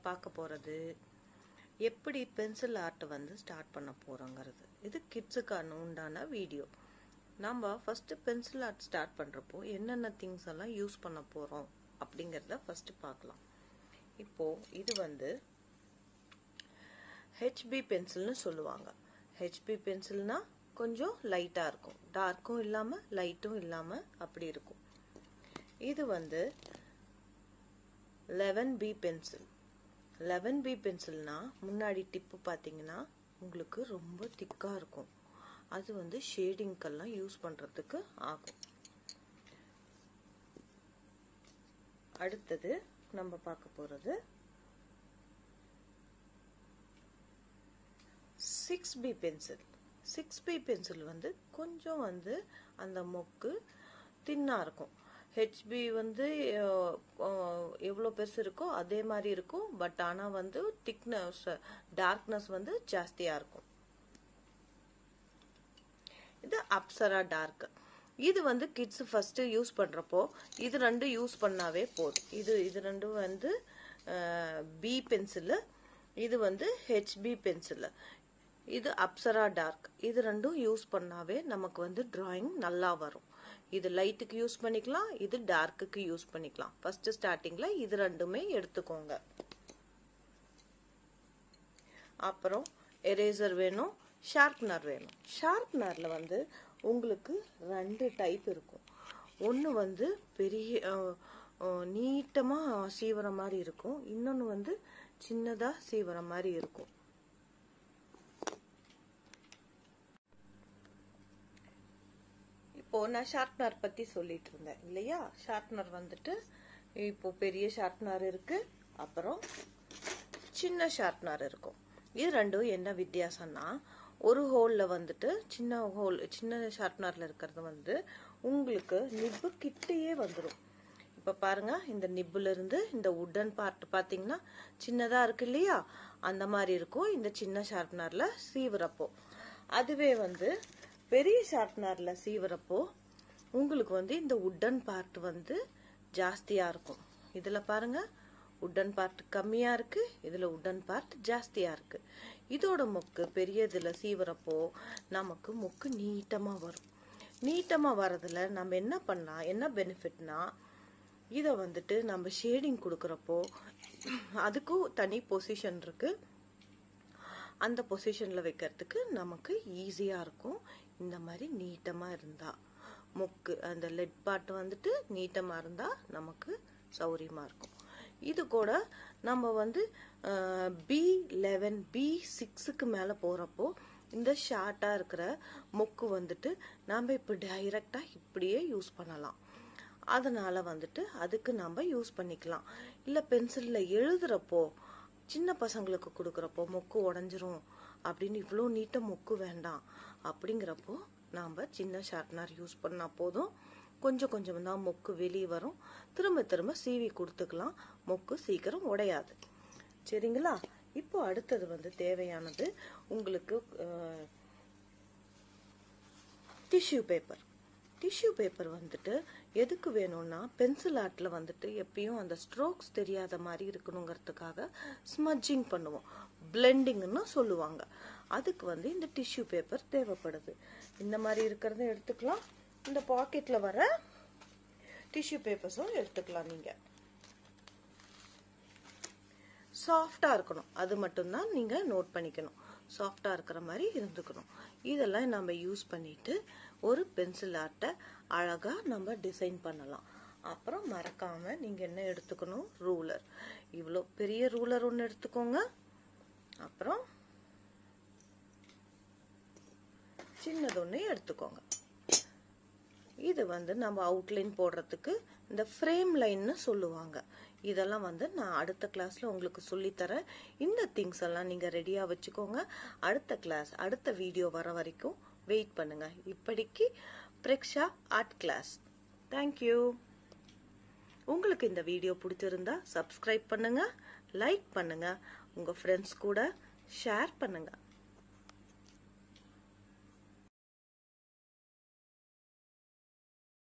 பார்க்க போகிறது எப்படி பென்சில் ஆர்ட் வந்து ஸ்டார்ட் பண்ண போகிறோங்கிறது இது கிட்ஸுக்கான உண்டான வீடியோ நம்ம ஃபஸ்ட்டு பென்சில் ஆர்ட் ஸ்டார்ட் பண்ணுறப்போ என்னென்ன திங்ஸ் எல்லாம் யூஸ் பண்ண போகிறோம் அப்படிங்கிறத ஃபஸ்ட்டு பார்க்கலாம் இப்போது இது வந்து ஹெச்பி பென்சில்னு சொல்லுவாங்க ஹெச்பி பென்சில்னா கொஞ்சம் லைட்டாக இருக்கும் டார்க்கும் இல்லாமல் லைட்டும் இல்லாமல் அப்படி இருக்கும் இது வந்து eleven B pencil eleven B பென்சில்னா முன்னாடி டிப்பு பார்த்தீங்கன்னா உங்களுக்கு ரொம்ப திக்காக இருக்கும் அது வந்து ஷேடிங்க்கெல்லாம் யூஸ் பண்ணுறதுக்கு ஆகும் அடுத்தது நம்ம பார்க்க போகிறது six B pencil six B pencil வந்து கொஞ்சம் வந்து அந்த மொக்கு தின்னாக இருக்கும் ஹெச்பி வந்து எவ்வளோ பெருசு இருக்கோ அதே மாதிரி இருக்கும் பட் ஆனால் வந்து திக்னஸ் டார்க்னஸ் வந்து ஜாஸ்தியாக இருக்கும் இது அப்சரா டார்க் இது வந்து கிட்ஸ் ஃபஸ்ட்டு யூஸ் பண்ணுறப்போ இது ரெண்டு யூஸ் பண்ணாவே போதும் இது இது ரெண்டும் வந்து பி பென்சிலு இது வந்து ஹெச்பி பென்சிலு இது அப்சரா டார்க் இது ரெண்டும் யூஸ் பண்ணாவே நமக்கு வந்து டிராயிங் நல்லா வரும் இது லைட்டுக்கு யூஸ் பண்ணிக்கலாம் இது டார்க்குக்கு யூஸ் பண்ணிக்கலாம் ஃபர்ஸ்ட் ஸ்டார்டிங்ல இது ரெண்டுமே எடுத்துக்கோங்க அப்புறம் எரேசர் வேணும் ஷார்ப்னர் வேணும் ஷார்ப்னரில் வந்து உங்களுக்கு ரெண்டு டைப் இருக்கும் ஒன்று வந்து பெரிய நீட்டமாக சீவர மாதிரி இருக்கும் இன்னொன்று வந்து சின்னதாக சீவர மாதிரி இருக்கும் இப்போ நான் ஷார்ப்னர் பத்தி சொல்லிட்டு இருந்தேன் இல்லையா ஷார்ப்னர் வந்துட்டு இப்போ பெரிய ஷார்ப்னர் இருக்கு அப்புறம் சின்ன ஷார்ப்னர் இருக்கும் இது ரெண்டும் என்ன வித்தியாசம்னா ஒரு ஹோல்ல வந்துட்டு சின்ன ஹோல் சின்ன ஷார்ப்னர்ல இருக்கிறது வந்து உங்களுக்கு நிப்பு கிட்டேயே வந்துடும் இப்ப பாருங்க இந்த நிப்புல இருந்து இந்த உட்டன் பார்ட் பாத்தீங்கன்னா சின்னதா இருக்கு இல்லையா அந்த மாதிரி இருக்கும் இந்த சின்ன ஷார்ப்னர்ல சீவுறப்போ அதுவே வந்து பெரிய ஷார்ப்னரில் சீவுறப்போ உங்களுக்கு வந்து இந்த உட்டன் பார்ட் வந்து ஜாஸ்தியாக இருக்கும் இதில் பாருங்க உட்டன் பார்ட் கம்மியாக இருக்குது இதில் உட்டன் பார்ட் ஜாஸ்தியாக இருக்குது இதோட மொக்கு பெரிய இதில் சீவுறப்போ நமக்கு மொக்கு நீட்டமாக வரும் நீட்டமாக வரதில் நம்ம என்ன பண்ணலாம் என்ன பெனிஃபிட்னா இதை வந்துட்டு நம்ம ஷேடிங் கொடுக்குறப்போ அதுக்கும் தனி பொசிஷன் இருக்குது அந்த பொசிஷனில் வைக்கிறதுக்கு நமக்கு ஈஸியாக இருக்கும் இந்த மாதிரி நீட்டமாக இருந்தால் மொக்கு அந்த லெட் பார்ட் வந்துட்டு நீட்டமாக இருந்தால் நமக்கு சௌரியமாக இருக்கும் இது கூட நம்ம வந்து பி லெவன் பி சிக்ஸுக்கு மேலே போகிறப்போ இந்த ஷார்ட்டாக இருக்கிற மொக்கு வந்துட்டு நாம் இப்போ டைரெக்டாக இப்படியே யூஸ் பண்ணலாம் அதனால் வந்துட்டு அதுக்கு நம்ம யூஸ் பண்ணிக்கலாம் இல்லை பென்சிலில் எழுதுகிறப்போ சின்ன பசங்களுக்கு கொடுக்குறப்போ மொக்கு உடஞ்சிரும் அப்படின்னு இவ்வளோ நீட்ட மொக்கு வேண்டாம் அப்படிங்கிறப்போ நாம் சின்ன ஷார்ப்னர் யூஸ் பண்ணால் போதும் கொஞ்சம் கொஞ்சம் தான் மொக்கு வெளியே வரும் திரும்ப திரும்ப சீவி கொடுத்துக்கலாம் மொக்கு சீக்கிரம் உடையாது சரிங்களா இப்போ அடுத்தது வந்து தேவையானது உங்களுக்கு டிஷ்யூ பேப்பர் டிஷ்யூ பேப்பர் வந்துட்டு எதுக்கு வேணும்னா பென்சில் ஆர்ட்டில் வந்துட்டு எப்பயும் அந்த ஸ்ட்ரோக்ஸ் தெரியாத மாதிரி இருக்கணுங்கிறதுக்காக ஸ்மஜ்ஜிங் பண்ணுவோம் பிளெண்டிங்னு சொல்லுவாங்க அதுக்கு வந்து இந்த டிஷ்யூ பேப்பர் தேவைப்படுது இந்த மாதிரி இருக்கிறத எடுத்துக்கலாம் இந்த பாக்கெட்டில் வர டிஷ்யூ பேப்பர்ஸும் எடுத்துக்கலாம் நீங்கள் சாஃப்டாக இருக்கணும் அது மட்டும்தான் நீங்கள் நோட் பண்ணிக்கணும் சாஃப்டாக இருக்கிற மாதிரி இருந்துக்கணும் இதெல்லாம் நம்ம யூஸ் பண்ணிட்டு ஒரு பென்சில் ஆர்ட்டை அழகாக நம்ம டிசைன் பண்ணலாம் அப்புறம் மறக்காமல் நீங்கள் என்ன எடுத்துக்கணும் ரூலர் இவ்வளோ பெரிய ரூலர் ஒன்று எடுத்துக்கோங்க அப்புறம் சின்னது ஒன்று எடுத்துக்கோங்க இது வந்து நம்ம அவுட்லைன் போடுறதுக்கு இந்த ஃப்ரேம் லைன்னு சொல்லுவாங்க இதெல்லாம் வந்து நான் அடுத்த கிளாஸ்ல உங்களுக்கு சொல்லித்தரேன் இந்த திங்ஸ் எல்லாம் நீங்க ரெடியா வச்சுக்கோங்க அடுத்த கிளாஸ் அடுத்த வீடியோ வர வரைக்கும் வெயிட் பண்ணுங்க இப்படிக்கு பிரக்ஷா ஆர்ட் கிளாஸ் தேங்க்யூ உங்களுக்கு இந்த வீடியோ பிடிச்சிருந்தா சப்ஸ்கிரைப் பண்ணுங்க லைக் பண்ணுங்க உங்க ஃப்ரெண்ட்ஸ் கூட ஷேர் பண்ணுங்க